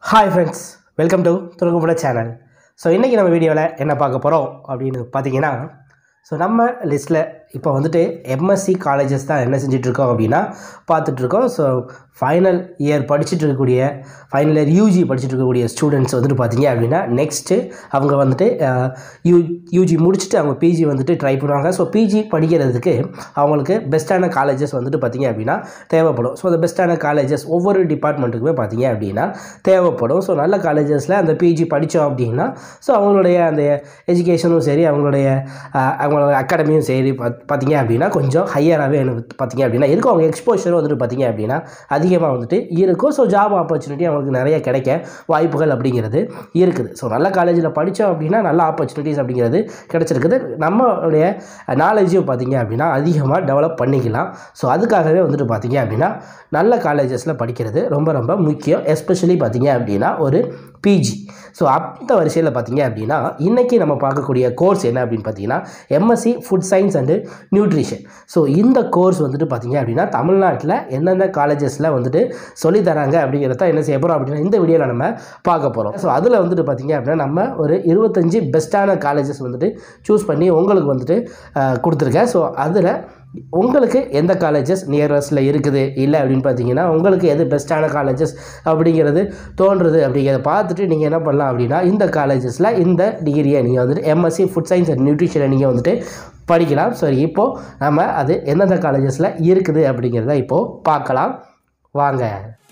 hi friends welcome to துருங்குமுட channel so இன்றைக்கி நம்ம வீடியோவில் என்ன பார்க்க போகிறோம் அப்படின்னு பார்த்தீங்கன்னா ஸோ நம்ம லிஸ்ட்டில் இப்போ வந்துட்டு எம்எஸ்சி காலேஜஸ் தான் என்ன செஞ்சிட்ருக்கோம் அப்படின்னா பார்த்துட்ருக்கோம் ஸோ ஃபைனல் இயர் படிச்சுட்டு இருக்கக்கூடிய ஃபைனல் இயர் யூஜி படிச்சுட்டு இருக்கக்கூடிய ஸ்டூடெண்ட்ஸ் வந்துட்டு பார்த்தீங்க அப்படின்னா நெக்ஸ்ட்டு அவங்க வந்துட்டு யூ யூஜி முடிச்சுட்டு அவங்க பிஜி வந்துட்டு ட்ரை பண்ணுவாங்க ஸோ பிஜி படிக்கிறதுக்கு அவங்களுக்கு பெஸ்ட்டான காலேஜஸ் வந்துட்டு பார்த்தீங்க அப்படின்னா தேவைப்படும் ஸோ அந்த பெஸ்ட்டான காலேஜஸ் ஒவ்வொரு டிபார்ட்மெண்ட்டுக்குமே பார்த்தீங்க அப்படின்னா தேவைப்படும் ஸோ நல்ல காலேஜஸில் அந்த பிஜி படித்தோம் அப்படின்னா ஸோ அவங்களுடைய அந்த எஜுகேஷனும் சரி அவங்களுடைய அஹ், அவங்களோட அகாடமியும் சரி பாத்- பார்த்தீங்க அப்படின்னா கொஞ்சம் ஹையராகவே எனக்கு பார்த்தீங்க அப்படின்னா இருக்கும் அவங்க எக்ஸ்போஷரும் வந்துட்டு பார்த்தீங்க அப்படின்னா அதிகமாக வந்துட்டு இருக்கும் ஸோ ஜாப் ஆப்பர்ச்சுனிட்டி அவங்களுக்கு நிறைய கிடைக்க வாய்ப்புகள் அப்படிங்கிறது இருக்குது ஸோ நல்ல காலேஜில் படித்தோம் அப்படின்னா நல்ல ஆப்பர்ச்சுனிட்டிஸ் அப்படிங்கிறது கிடச்சிருக்குது நம்மளுடைய நாலேஜையும் பார்த்தீங்க அப்படின்னா அதிகமாக டெவலப் பண்ணிக்கலாம் ஸோ அதுக்காகவே வந்துட்டு பார்த்தீங்க அப்படின்னா நல்ல காலேஜஸில் படிக்கிறது ரொம்ப ரொம்ப முக்கியம் எஸ்பெஷலி பார்த்தீங்க அப்படின்னா ஒரு பிஜி ஸோ அந்த வரிசையில் பார்த்தீங்க அப்படின்னா இன்றைக்கி நம்ம பார்க்கக்கூடிய கோர்ஸ் என்ன அப்படின்னு பார்த்தீங்கன்னா MSc food science and nutrition so இந்த கோர்ஸ் வந்துட்டு பார்த்தீங்க அப்படின்னா தமிழ்நாட்டில் எந்தெந்த காலேஜஸில் வந்துட்டு சொல்லித் தராங்க அப்படிங்கிறத என்ன செய்ய போகிறோம் அப்படின்னா இந்த வீடியோவில் நம்ம பார்க்க போகிறோம் ஸோ அதில் வந்துட்டு பார்த்தீங்க அப்படின்னா நம்ம ஒரு இருபத்தஞ்சி பெஸ்ட்டான காலேஜஸ் வந்துட்டு சூஸ் பண்ணி உங்களுக்கு வந்துட்டு அஹ், கொடுத்துருக்கேன் ஸோ அதில் உங்களுக்கு எந்த காலேஜஸ் நியரஸ்ட்டில் இருக்குது இல்லை அப்படின்னு பார்த்தீங்கன்னா உங்களுக்கு எது பெஸ்ட்டான காலேஜஸ் அப்படிங்கிறது தோன்றுறது அப்படிங்கிறத பார்த்துட்டு நீங்கள் என்ன பண்ணலாம் அப்படின்னா இந்த காலேஜஸில் இந்த டிகிரியை நீங்கள் வந்துட்டு எம்எஸ்சி ஃபுட் சயின்ஸ் அண்ட் நியூட்ரிஷனை நீங்கள் வந்துட்டு படிக்கலாம் சரி இப்போது நம்ம அது எந்தெந்த காலேஜஸில் இருக்குது அப்படிங்கிறத இப்போது பார்க்கலாம் வாங்க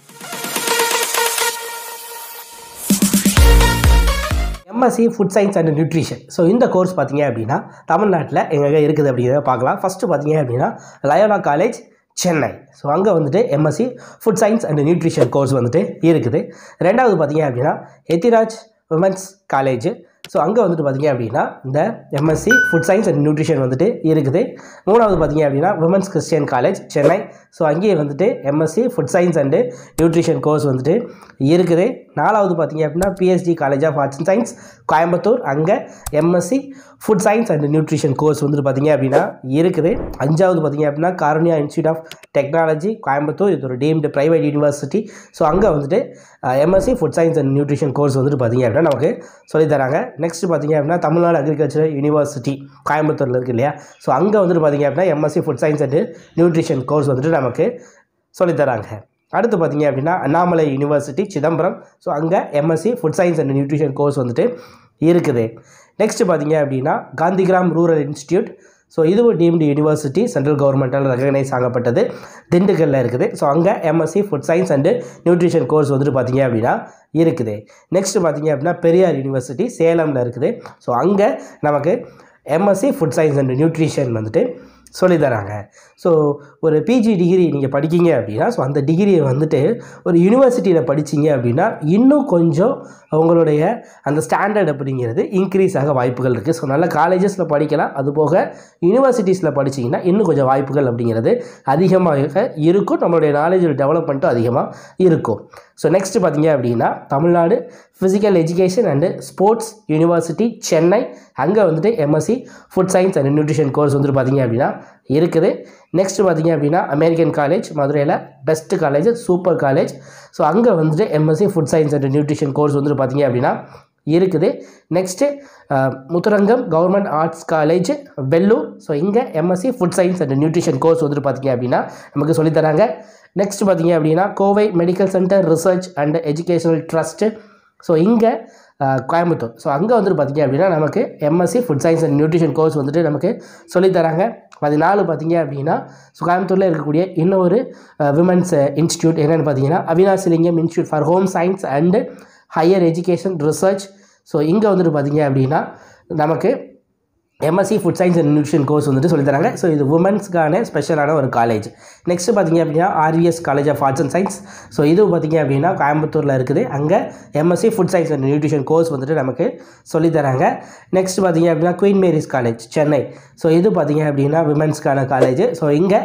MSc food science and nutrition so இந்த கோர்ஸ் பார்த்தீங்க அப்படின்னா தமிழ்நாட்டில் எங்கே இருக்குது அப்படிங்கிறத பார்க்கலாம் ஃபஸ்ட்டு பார்த்தீங்க அப்படின்னா லயோலா காலேஜ் சென்னை ஸோ அங்கே வந்துட்டு MSc food science and nutrition course வந்துட்டு இருக்குது ரெண்டாவது பார்த்தீங்க அப்படின்னா எத்திராஜ் உமன்ஸ் காலேஜ் ஸோ அங்கே வந்துட்டு பார்த்தீங்க அப்படின்னா இந்த MSc food science and nutrition வந்துட்டு இருக்குது மூணாவது பார்த்தீங்க அப்படின்னா women's Christian college Chennai so அங்கேயே வந்துட்டு MSc food science and nutrition course வந்துட்டு இருக்குது நாலாவது பார்த்தீங்க அப்படின்னா PST college of arts and science Coimbatore அங்கே MSc food science and nutrition course வந்துட்டு பார்த்தீங்க அப்படின்னா இருக்குது அஞ்சாவது பார்த்தீங்க அப்படின்னா Karunya institute of technology Coimbatore இது ஒரு டீம்டு ப்ரைவேட் யூனிவர்சிட்டி ஸோ அங்கே வந்துட்டு MSc food science and nutrition course வந்துட்டு பார்த்தீங்க அப்படின்னா நமக்கு சொல்லித் தராங்க நெக்ஸ்ட் பார்த்தீங்க அப்படின்னா தமிழ்நாடு அக்ரிகல்ச்சர் யூனிவர்சிட்டி கோயம்புத்தூரில் இருக்கு இல்லையா ஸோ அங்கே வந்துட்டு பார்த்தீங்க அப்படின்னா MSc food science and nutrition course வந்துட்டு நமக்கு சொல்லித் தராங்க அடுத்து பார்த்தீங்க அப்படின்னா அண்ணாமலை யூனிவர்சிட்டி சிதம்பரம் ஸோ அங்கே MSc food science and nutrition course வந்துட்டு இருக்குது நெக்ஸ்ட் பார்த்தீங்க அப்படின்னா காந்திகிராம் ரூரல் இன்ஸ்டியூட் ஸோ இதுவும் டீம்டு யூனிவர்சிட்டி சென்ட்ரல் கவர்மெண்ட்டால் ரெகனைஸ் ஆகப்பட்டது திண்டுக்கல்லில் இருக்குது ஸோ அங்கே MSc food science and nutrition course வந்துட்டு பார்த்தீங்க அப்படின்னா இருக்குது நெக்ஸ்ட் பார்த்தீங்க அப்படின்னா பெரியார் யூனிவர்சிட்டி சேலமில் இருக்குது ஸோ அங்கே நமக்கு MSc food science and nutrition வந்துட்டு சொல்லித் தராங்க ஸோ ஒரு பிஜி டிகிரி நீங்கள் படிக்கீங்க அப்படின்னா ஸோ அந்த டிகிரியை வந்துட்டு ஒரு யூனிவர்சிட்டியில் படிச்சீங்க அப்படின்னா இன்னும் கொஞ்சம் உங்களுடைய அந்த ஸ்டாண்டர்ட் அப்படிங்கிறது இன்க்ரீஸ் ஆக வாய்ப்புகள் இருக்குது ஸோ நல்ல காலேஜஸில் படிக்கலாம் அது போக யூனிவர்சிட்டிஸில் படிச்சீங்கன்னா இன்னும் கொஞ்சம் வாய்ப்புகள் அப்படிங்கிறது அதிகமாக இருக்கும் நம்மளுடைய நாலேஜ் டெவலப்மெண்ட்டும் அதிகமாக இருக்கும் ஸோ நெக்ஸ்ட் பார்த்தீங்க அப்படின்னா Tamil Nadu physical education and sports university Chennai அங்கே வந்துட்டு MSc food science and nutrition course வந்துட்டு பார்த்தீங்க அப்படின்னா இருக்குது நெக்ஸ்ட் பார்த்தீங்க அப்படின்னா அமெரிக்கன் காலேஜ் மதுரையில் best college super college so அங்கே வந்துட்டு MSc food science and nutrition course வந்துட்டு பார்த்தீங்க அப்படின்னா இருக்குது next Muthurangam government arts college Vellore so இங்கே MSc food science and nutrition course வந்துட்டு பார்த்தீங்க அப்படின்னா நமக்கு சொல்லித் தராங்க நெக்ஸ்ட் பார்த்தீங்க அப்படின்னா Kovai medical centre research and educational trust so இங்கே கோயம்புத்தூர் ஸோ அங்கே வந்துட்டு பார்த்தீங்க அப்படின்னா நமக்கு MSc food science and nutrition course வந்துட்டு நமக்கு சொல்லித் தராங்க பதினாலு பார்த்தீங்க அப்படின்னா ஸோ கோயம்புத்தூரில் இருக்கக்கூடிய இன்னொரு விமன்ஸ் இன்ஸ்டியூட் என்னென்னு பார்த்தீங்கன்னா Avinashilingam institute for home science and higher education research so இங்கே வந்துட்டு பார்த்தீங்க அப்படின்னா நமக்கு MSc food science and nutrition course வந்துட்டு சொல்லித் தராங்க ஸோ இது உமன்ஸ்க்கான ஸ்பெஷலான ஒரு காலேஜ் நெக்ஸ்ட் பார்த்தீங்க அப்படின்னா RVS college of arts and science so இது பார்த்தீங்க அப்படின்னா கோயம்புத்தூரில் இருக்குது அங்கே MSc food science and nutrition course வந்துட்டு நமக்கு சொல்லித் தராங்க நெக்ஸ்ட் பார்த்தீங்க அப்படின்னா queen Mary's college Chennai so இது பார்த்தீங்க அப்படின்னா விமன்ஸ்க்கான காலேஜ் ஸோ இங்கே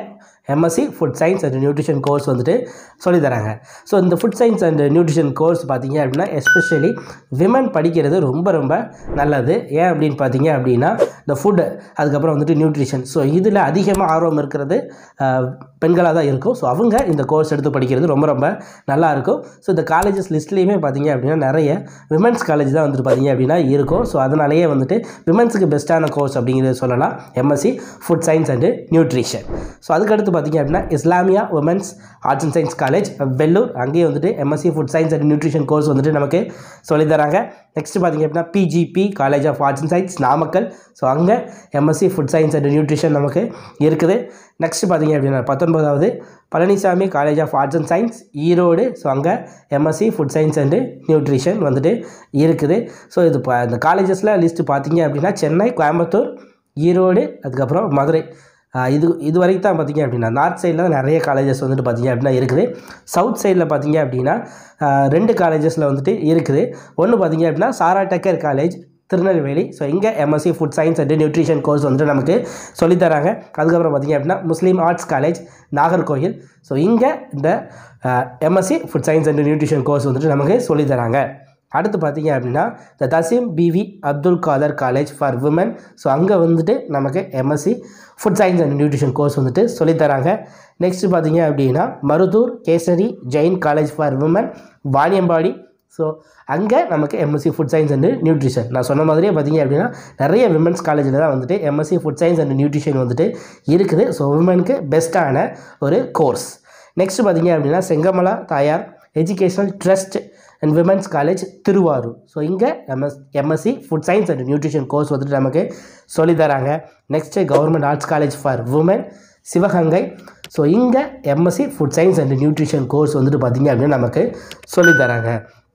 MSc food science and nutrition course வந்துட்டு சொல்லித் தராங்க ஸோ இந்த food science and nutrition course பார்த்தீங்க அப்படின்னா எஸ்பெஷலி விமன் படிக்கிறது ரொம்ப ரொம்ப நல்லது ஏன் அப்படின்னு பார்த்தீங்க அப்படின்னா இந்த ஃபுட்டு அதுக்கப்புறம் வந்துட்டு நியூட்ரிஷன் ஸோ இதில் அதிகமாக ஆர்வம் இருக்கிறது பெண்களாக தான் இருக்கும் ஸோ அவங்க இந்த கோர்ஸ் எடுத்து படிக்கிறது ரொம்ப ரொம்ப நல்லா இருக்கும் ஸோ இந்த காலேஜஸ் லிஸ்ட்லேயுமே பார்த்தீங்க அப்படின்னா நிறைய விமன்ஸ் காலேஜ் தான் வந்துட்டு பார்த்தீங்க அப்படின்னா இருக்கும் ஸோ அதனாலேயே வந்துட்டு விமன்ஸுக்கு பெஸ்ட்டான கோர்ஸ் அப்படிங்கிறத சொல்லலாம் MSc food science and nutrition so அதுக்கடுத்து பார்த்தீங்க அப்படின்னா Islamiah women's arts and science college Vellore அங்கேயே வந்துட்டு MSc food science and nutrition course வந்துட்டு நமக்கு சொல்லித் தராங்க நெக்ஸ்ட் பார்த்தீங்க அப்படின்னா PGP college of arts and science Namakkal so அங்கே MSc food science and nutrition நமக்கு இருக்குது நெக்ஸ்ட் பார்த்தீங்க அப்படின்னா பத்தொன்பதாவது Palanisamy college of arts and science Erode so அங்கே MSc food science and nutrition வந்துட்டு இருக்குது ஸோ இது இப்போ இந்த காலேஜஸில் லிஸ்ட்டு பார்த்தீங்க அப்படின்னா சென்னை கோயம்புத்தூர் ஈரோடு அதுக்கப்புறம் மதுரை ஆஹ் இது இது வரைக்கும் தான் பார்த்தீங்க அப்படின்னா நார்த் சைடில் நிறைய காலேஜஸ் வந்துட்டு பார்த்தீங்க அப்படின்னா இருக்குது சவுத் சைடில் பார்த்தீங்க அப்படின்னா ஆஹ் ரெண்டு காலேஜஸில் வந்துட்டு இருக்குது ஒன்று பார்த்தீங்க அப்படின்னா Sarah Tucker college Tirunelveli so இங்கே MSc food science and nutrition course வந்துட்டு நமக்கு சொல்லித் தராங்க அதுக்கப்புறம் பார்த்தீங்க அப்படின்னா Muslim arts college Nagercoil so இங்கே இந்த MSc food science and nutrition course வந்துட்டு நமக்கு சொல்லித் தராங்க அடுத்து பார்த்தீங்க அப்படின்னா the Thassim Beevi Abdul Kader college for women so அங்கே வந்துட்டு நமக்கு MSc food science and nutrition course வந்துட்டு சொல்லித் தராங்க நெக்ஸ்ட்டு பார்த்தீங்க அப்படின்னா Marudhar Kesari Jain college for women Vaniyambadi so அங்கே நமக்கு MSc food science and nutrition நான் சொன்ன மாதிரியே பார்த்தீங்க அப்படின்னா நிறைய விமன்ஸ் காலேஜில் தான் வந்துட்டு MSc food science and nutrition வந்துட்டு இருக்குது ஸோ விமனுக்கு பெஸ்ட்டான ஒரு கோர்ஸ் நெக்ஸ்ட் பார்த்தீங்க அப்படின்னா Sengamala Thayaar educational trust and women's college Thiruvarur so இங்கே MS MSc food science and nutrition course வந்துட்டு நமக்கு சொல்லித் தராங்க next government arts college for women Sivaganga so இங்கே MSc food science and nutrition course வந்துட்டு பார்த்திங்க அப்படின்னா நமக்கு சொல்லித் தராங்க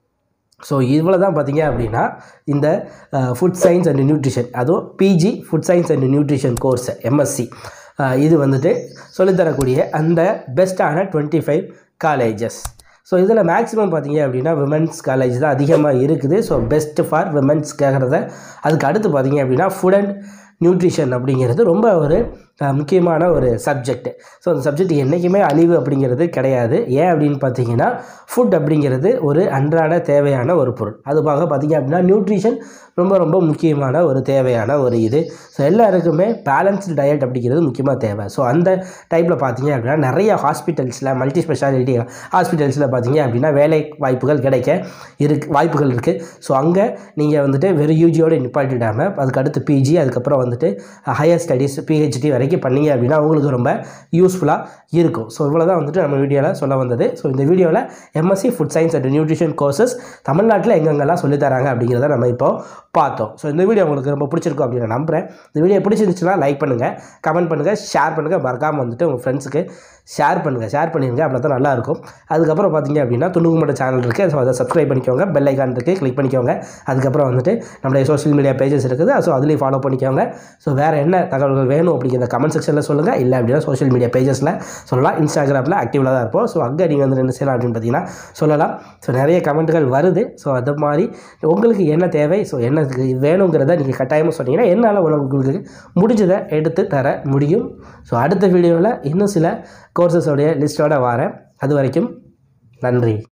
ஸோ இவ்வளோ தான் பார்த்தீங்க அப்படின்னா இந்த ஃபுட் சயின்ஸ் அண்ட் நியூட்ரிஷன் அதுவும் PG food science and nutrition course MSc இது வந்துட்டு சொல்லித்தரக்கூடிய அந்த பெஸ்ட்டான டுவெண்ட்டி ஃபைவ் காலேஜஸ் ஸோ இதில் மேக்ஸிமம் பார்த்தீங்க அப்படின்னா விமன்ஸ் காலேஜ் தான் அதிகமாக இருக்குது ஸோ பெஸ்ட் ஃபார் விமன்ஸ் கேட்குறத அதுக்கு அடுத்து பார்த்தீங்க அப்படின்னா ஃபுட் அண்ட் நியூட்ரிஷன் அப்படிங்கிறது ரொம்ப ஒரு அஹ், முக்கியமான ஒரு சப்ஜெக்ட் ஸோ அந்த சப்ஜெக்ட் என்றைக்குமே அழிவு அப்படிங்கிறது கிடையாது ஏன் அப்படின்னு பார்த்தீங்கன்னா ஃபுட் அப்படிங்கிறது ஒரு அன்றாட தேவையான ஒரு பொருள் அதுபாக பார்த்தீங்க அப்படின்னா நியூட்ரிஷன் ரொம்ப ரொம்ப முக்கியமான ஒரு தேவையான ஒரு இது ஸோ எல்லாருக்குமே பேலன்ஸ்டு டயட் அப்படிங்கிறது முக்கியமாக தேவை ஸோ அந்த டைப்பில் பார்த்தீங்க அப்படின்னா நிறைய ஹாஸ்பிட்டல்ஸில் மல்டி ஸ்பெஷாலிட்டி ஹாஸ்பிட்டல்ஸில் பார்த்தீங்க அப்படின்னா வேலை வாய்ப்புகள் கிடைக்க இருக்கு வாய்ப்புகள் இருக்குது ஸோ அங்கே நீங்கள் வந்துட்டு வெறும் யூஜியோடு நிப்பாட்டிடாமல் அதுக்கு அடுத்து பிஜி அதுக்கப்புறம் வந்துட்டு ஹையர் ஸ்டடீஸ் பிஹெச்டி வரைக்கும் பண்ணீங்க அப்படின்னா உங்களுக்கு ரொம்ப யூஸ்ஃபுல்லாக இருக்கும் ஸோ இவ்வளோ தான் வந்துட்டு நம்ம வீடியோவில் சொல்ல வந்தது ஸோ இந்த வீடியோவில் MSc food science and nutrition courses தமிழ்நாட்டில் எங்கெங்கெல்லாம் சொல்லித் தராங்க அப்படிங்கிறத நம்ம இப்போ பார்த்தோம் ஸோ இந்த வீடியோ உங்களுக்கு ரொம்ப பிடிச்சிருக்கும் அப்படின்னு நான் நம்புகிறேன் இந்த வீடியோ பிடிச்சிருந்துச்சுன்னா லைக் பண்ணுங்கள் கமெண்ட் பண்ணுங்கள் ஷேர் பண்ணுங்கள் மறக்காமல் வந்துட்டு உங்கள் ஃப்ரெண்ட்ஸுக்கு ஷேர் பண்ணுங்கள் ஷேர் பண்ணிடுங்க அப்படி தான் நல்லாயிருக்கும் அதுக்கப்புறம் பார்த்தீங்க அப்படின்னா துணுக்கு மட்டும் சேனல் இருக்குது ஸோ அதை சப்ஸ்கிரைப் பண்ணிக்கோங்க பெல் ஐக்கான் இருக்குது கிளிக் பண்ணிக்கோங்க அதுக்கப்புறம் வந்துட்டு நம்மளுடைய சோஷியல் மீடியா பேஜஸ் இருக்குது ஸோ அதுலேயும் ஃபாலோ பண்ணிக்கோங்க ஸோ வேறு என்ன தகவல்கள் வேணும் அப்படிங்கிறத கமெண்ட் செக்ஷனில் சொல்லுங்கள் இல்லை அப்படின்னா சோஷியல் மீடியா பேஜஸில் சொல்லலாம் இன்ஸ்டாகிராமில் ஆக்டிவில் தான் இருப்போம் ஸோ அங்கே நீங்கள் வந்து என்ன செய்யலாம் அப்படின்னு பார்த்தீங்கன்னா சொல்லலாம் ஸோ நிறைய கமெண்ட்டுகள் வருது ஸோ அது மாதிரி உங்களுக்கு என்ன தேவை ஸோ என்ன இதுக்கு வேணுங்கிறத நீங்கள் கட்டாயமாக சொன்னீங்கன்னா என்னால் உங்களுக்கு முடிஞ்சதை எடுத்து தர முடியும் ஸோ அடுத்த வீடியோவில் இன்னும் சில கோர்சஸோடைய லிஸ்ட்டோட வரேன் அது வரைக்கும் நன்றி